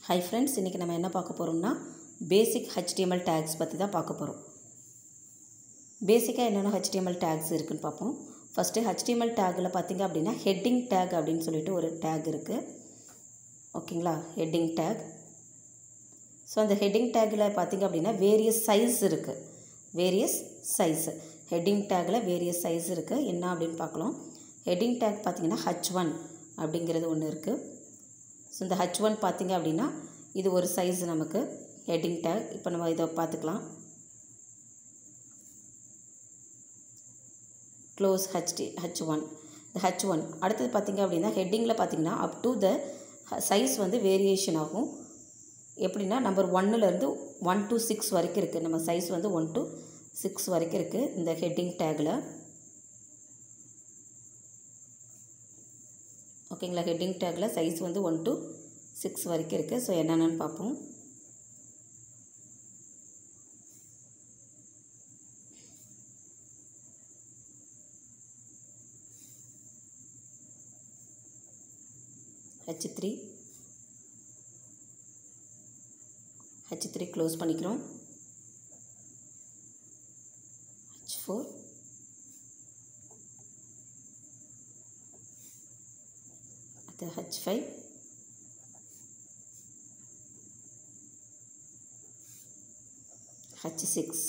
hi friends இன்றைக்கி நம்ம என்ன பார்க்க போகிறோம்னா பேசிக் HTML டேக்ஸ் பற்றி தான் பார்க்க போகிறோம் பேசிக்காக என்னென்ன HTML டேக்ஸ் இருக்குன்னு பார்ப்போம் ஃபஸ்ட்டு HTML டேக்கில் பார்த்தீங்க அப்படின்னா ஹெட்டிங் டேக் அப்படின்னு சொல்லிட்டு ஒரு டேக் இருக்குது ஓகேங்களா ஹெட்டிங் டேக் ஸோ அந்த ஹெட்டிங் டேக்கில் பார்த்தீங்க அப்படின்னா வேரியஸ் சைஸ் இருக்குது வேரியஸ் சைஸ் ஹெட்டிங் டேக்கில் வேரியஸ் சைஸ் இருக்குது என்ன அப்படின்னு பார்க்கலாம் ஹெட்டிங் டேக் பார்த்தீங்கன்னா ஹச் ஒன் அப்படிங்கிறது ஒன்று இருக்குது ஸோ இந்த ஹச் ஒன் பார்த்தீங்க அப்படின்னா இது ஒரு சைஸ் நமக்கு ஹெட்டிங் டேக் இப்போ நம்ம இதை பார்த்துக்கலாம் க்ளோஸ் ஹச்டி ஹச் ஒன் இந்த ஹச் ஒன் அடுத்தது பார்த்தீங்க அப்படின்னா ஹெட்டிங்கில் பார்த்தீங்கன்னா அப் டு த சைஸ் வந்து வேரியேஷன் ஆகும் எப்படின்னா நம்பர் ஒன்னுலேருந்து ஒன் டு சிக்ஸ் வரைக்கும் இருக்குது நம்ம சைஸ் வந்து ஒன் டு சிக்ஸ் வரைக்கும் இருக்குது இந்த ஹெட்டிங் டேக்கில் ஓகேங்களா ஹெட்டிங் டேக்கில் சைஸ் வந்து ஒன் டு சிக்ஸ் வரைக்கும் இருக்குது ஸோ என்னென்னு பார்ப்போம் H three H three close பண்ணிக்கிறோம் ஹச் ஃபோர் அது H five H six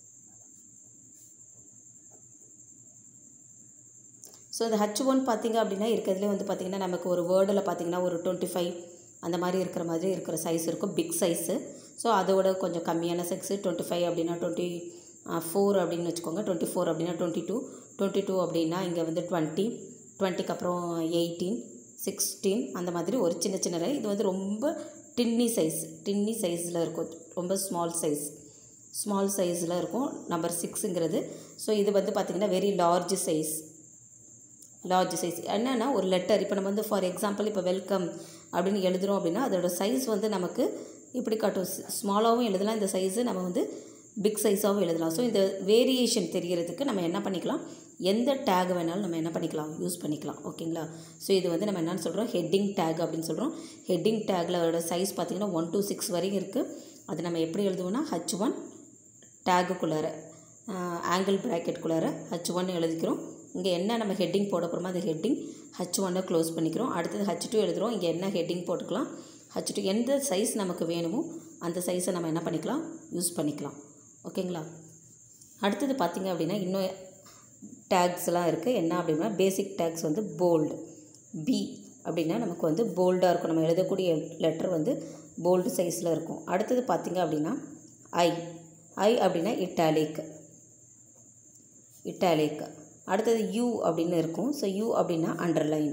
so இந்த ஹச் ஒன் பார்த்திங்க அப்படின்னா இருக்கிறதுலே வந்து பார்த்திங்கன்னா நமக்கு ஒரு வேர்டில் பார்த்திங்கன்னா ஒரு டுவெண்ட்டி ஃபைவ் அந்த மாதிரி இருக்கிற மாதிரி இருக்கிற சைஸ் இருக்கும் பிக் சைஸு ஸோ அதோட கொஞ்சம் கம்மியான சைஸு டுவெண்ட்டி ஃபைவ் அப்படின்னா டுவெண்ட்டி ஃபோர் அப்படின்னு வச்சுக்கோங்க டுவெண்ட்டி ஃபோர் அப்படின்னா டுவெண்ட்டி டூ டுவெண்ட்டி டூ அப்படின்னா இங்கே வந்து டுவெண்ட்டி டுவெண்ட்டிக்கு அப்புறம் எயிட்டீன் சிக்ஸ்டீன் அந்த மாதிரி ஒரு சின்ன சின்ன இது வந்து ரொம்ப டின்னி சைஸ் டின்னி சைஸில் இருக்கும் ரொம்ப ஸ்மால் சைஸ் ஸ்மால் சைஸில் இருக்கும் நம்பர் சிக்ஸுங்கிறது ஸோ இது வந்து பார்த்திங்கன்னா very large size large size என்னென்னா ஒரு லெட்டர் இப்போ நம்ம வந்து ஃபார் எக்ஸாம்பிள் இப்போ வெல்கம் அப்படின்னு எழுதுகிறோம் அப்படின்னா அதோட சைஸ் வந்து நமக்கு இப்படி காட்டும் ஸ்மாலாகவும் எழுதலாம் இந்த சைஸு நம்ம வந்து பிக் சைஸாகவும் எழுதலாம் ஸோ இந்த வேரியேஷன் தெரியறதுக்கு நம்ம என்ன பண்ணிக்கலாம் எந்த டேக் வேணாலும் நம்ம என்ன பண்ணிக்கலாம் யூஸ் பண்ணிக்கலாம் ஓகேங்களா ஸோ இது வந்து நம்ம என்னென்னு சொல்கிறோம் ஹெட்டிங் டேக் அப்படின்னு சொல்கிறோம் ஹெட்டிங் டேக்கில் அதோட சைஸ் பார்த்திங்கன்னா ஒன் டூ சிக்ஸ் வரைக்கும் இருக்குது அது நம்ம எப்படி எழுதுவோம்னா ஹச் ஒன் டேகுக்குள்ளார ஆங்கிள் ப்ராக்கெட்டுக்குள்ளார ஹச் ஒன் எழுதிக்கிறோம் இங்கே என்ன நம்ம ஹெட்டிங் போட போகிறோமோ அந்த ஹெட்டிங் ஹச் ஒன்னை க்ளோஸ் பண்ணிக்கிறோம் அடுத்தது ஹச் டூ எழுதுகிறோம் இங்கே என்ன ஹெட்டிங் போட்டுக்கலாம் ஹச் டூ எந்த சைஸ் நமக்கு வேணுமோ அந்த சைஸை நம்ம என்ன பண்ணிக்கலாம் யூஸ் பண்ணிக்கலாம் ஓகேங்களா அடுத்தது பார்த்திங்க அப்படின்னா இன்னும் டேக்ஸ்லாம் இருக்குது என்ன அப்படின்னா பேசிக் டேக்ஸ் வந்து போல்டு பி அப்படின்னா நமக்கு வந்து போல்டாக இருக்கும் நம்ம எழுதக்கூடிய லெட்டர் வந்து போல்டு சைஸில் இருக்கும் அடுத்தது பார்த்திங்க அப்படின்னா ஐ ஐ அப்படின்னா இட்டாலிக் இட்டாலிக் அடுத்தது யூ அப்படின்னு இருக்கும் ஸோ யூ அப்படின்னா அண்டர்லைன்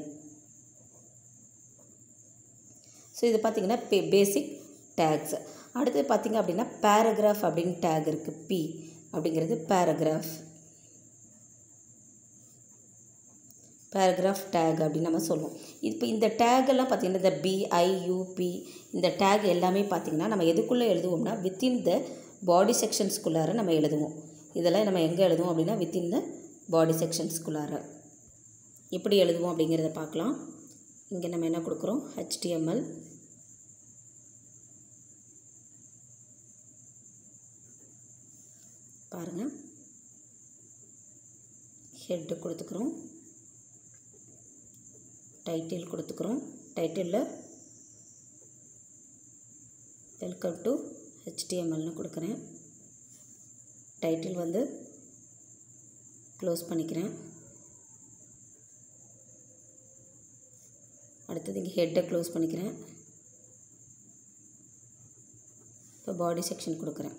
ஸோ இது பார்த்திங்கன்னா பே பேசிக் டேக்ஸ் அடுத்தது பார்த்திங்க அப்படின்னா பேராகிராஃப் அப்படின்னு டேக் இருக்குது பி அப்படிங்கிறது பேராகிராஃப் பேராகிராஃப் டேக் அப்படின்னு நம்ம சொல்லுவோம் இப்போ இந்த டேகெல்லாம் பார்த்திங்கன்னா இந்த பிஐயூபி இந்த டேக் எல்லாமே பார்த்திங்கன்னா நம்ம எதுக்குள்ளே எழுதுவோம்னா வித்தின் த பாடி செக்ஷன்ஸ்குள்ளார நம்ம எழுதுவோம் இதெல்லாம் நம்ம எங்கே எழுதுவோம் அப்படின்னா வித்தின் த பாடி செக்ஷன்ஸ்குள்ளார எப்படி எழுதுவோம் அப்படிங்கிறத பார்க்கலாம் இங்கே நம்ம என்ன கொடுக்குறோம் ஹெச்டிஎம்எல் பாருங்கள் ஹெட்டு கொடுத்துக்கிறோம் டைட்டில் கொடுத்துக்கிறோம் டைட்டிலில் வெல்கம் டு ஹெச்டிஎம்எல்னு கொடுக்குறேன் டைட்டில் வந்து க்ளோஸ் பண்ணிக்கிறேன் அடுத்தது இங்கே ஹெட்டை க்ளோஸ் பண்ணிக்கிறேன் இப்போ பாடி செக்ஷன் கொடுக்குறேன்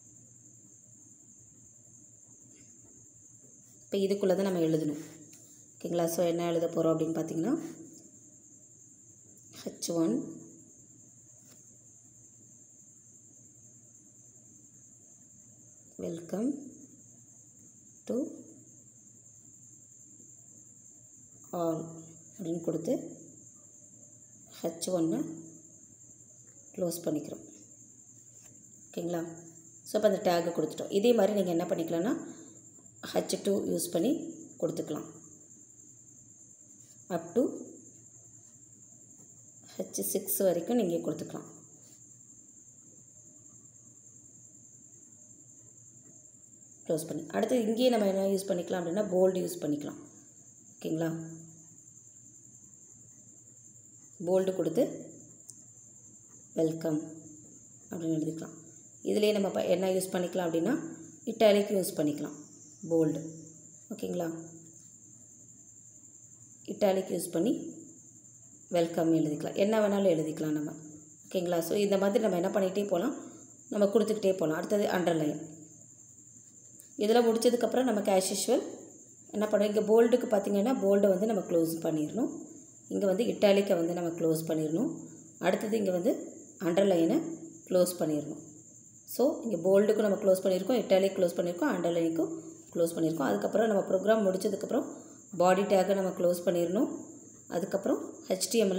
இப்போ இதுக்குள்ளே தான் நம்ம எழுதணும் ஓகேங்களா ஸோ என்ன எழுத போகிறோம் அப்படின்னு பார்த்தீங்கன்னா H one welcome to all அப்படின்னு கொடுத்து ஹச் ஒன்று க்ளோஸ் பண்ணிக்கிறோம் ஓகேங்களா ஸோ இப்போ அந்த டேக்கு கொடுத்துட்டோம் இதே மாதிரி நீங்கள் என்ன பண்ணிக்கலாம்னா ஹச் டூ யூஸ் பண்ணி கொடுத்துக்கலாம் அப் டு ஹச் சிக்ஸ் வரைக்கும் நீங்கள் கொடுத்துக்கலாம் க்ளோஸ் பண்ணி அடுத்து இங்கேயே நம்ம என்ன யூஸ் பண்ணிக்கலாம் அப்படின்னா போல்டு யூஸ் பண்ணிக்கலாம் ஓகேங்களா போல்டு கொடுத்து வெல்கம் அப்படின்னு எழுதிக்கலாம் இதுலேயே நம்ம ப- என்ன யூஸ் பண்ணிக்கலாம் அப்படின்னா இட்டாலிக் யூஸ் பண்ணிக்கலாம் போல்டு ஓகேங்களா இட்டாலிக் யூஸ் பண்ணி வெல்கம் எழுதிக்கலாம் என்ன வேணாலும் எழுதிக்கலாம் நம்ம ஓகேங்களா ஸோ இந்த மாதிரி நம்ம என்ன பண்ணிகிட்டே போகலாம் நம்ம கொடுத்துக்கிட்டே போகலாம் அடுத்தது அண்டர்லைன் இதெல்லாம் முடிச்சதுக்கப்புறம் நம்ம கேஷ் யூஷுவல் என்ன பண்ணோம் இங்கே போல்டுக்கு பார்த்தீங்கன்னா போல்டை வந்து நம்ம க்ளோஸ் பண்ணிடணும் இங்கே வந்து இட்டாலிக்கை வந்து நம்ம க்ளோஸ் பண்ணிடணும் அடுத்தது இங்கே வந்து அண்டர்லைனை க்ளோஸ் பண்ணிடணும் ஸோ இங்கே போல்டுக்கும் நம்ம க்ளோஸ் பண்ணியிருக்கோம் இட்டாலிக் க்ளோஸ் பண்ணியிருக்கோம் அண்டர்லைனுக்கும் க்ளோஸ் பண்ணியிருக்கோம் அதுக்கப்புறம் நம்ம ப்ரோக்ராம் முடிச்சதுக்கப்புறம் பாடி டேக்கை நம்ம க்ளோஸ் பண்ணிடணும் அதுக்கப்புறம் ஹெச்டிஎம்மில்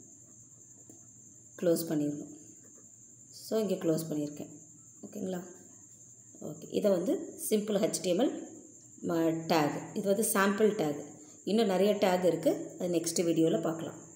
க்ளோஸ் பண்ணிடணும் ஸோ இங்கே க்ளோஸ் பண்ணியிருக்கேன் ஓகேங்களா ஓகே இதை வந்து சிம்பிள் ஹெச்டிஎம்எல் டேக் இது வந்து சாம்பிள் டேக் இன்னும் நிறைய டேக் இருக்குது அது நெக்ஸ்ட் வீடியோவில் பார்க்கலாம்